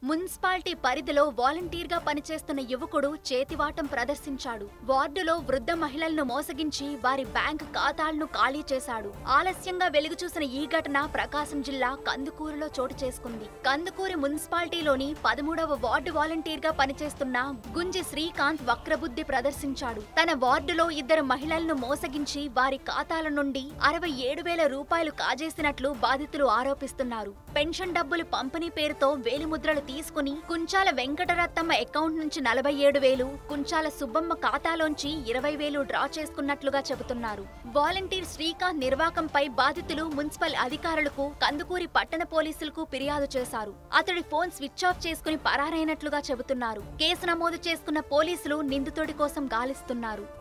municipality పరిధిలో వాలంటీర్గా పనిచేస్తున్న యువకుడు చేతివాటం ప్రదర్శించాడు వార్డులో వృద్ధ మహిళలను మోసగించి వారి బ్యాంక్ ఖాతాలను ఖాళీ చేశాడు ఆలస్యంగా వెలుగు చూసిన ఈ ఘటన ప్రకాశం జిల్లా కందుకూరులో చోటు చేసుకుంది కందుకూరు మున్సిపాలిటీలోని పదమూడవ వార్డు వాలంటీర్గా పనిచేస్తున్న గుంజి శ్రీకాంత్ వక్రబుద్ధి ప్రదర్శించాడు తన వార్డులో ఇద్దరు మహిళలను మోసగించి వారి ఖాతాల నుండి అరవై ఏడు వేల రూపాయలు కాజేసినట్లు బాధితులు ఆరోపిస్తున్నారు పెన్షన్ డబ్బులు పంపిణీ పేరుతో వేలిముద్రలు తీసుకుని కుంచాల వెంకటరత్తమ్మ అకౌంట్ నుంచి నలభై ఏడు వేలు కుంచాల సుబ్బమ్మ ఖాతాలోంచి ఇరవై వేలు డ్రా చేసుకున్నట్లుగా చెబుతున్నారు వాలంటీర్ శ్రీకాంత్ నిర్వాకంపై బాధితులు మున్సిపల్ అధికారులకు కందుకూరి పట్టణ పోలీసులకు ఫిర్యాదు చేశారు అతడి ఫోన్ స్విచ్ ఆఫ్ చేసుకుని పరారైనట్లుగా చెబుతున్నారు కేసు నమోదు చేసుకున్న పోలీసులు నిందితుడి కోసం గాలిస్తున్నారు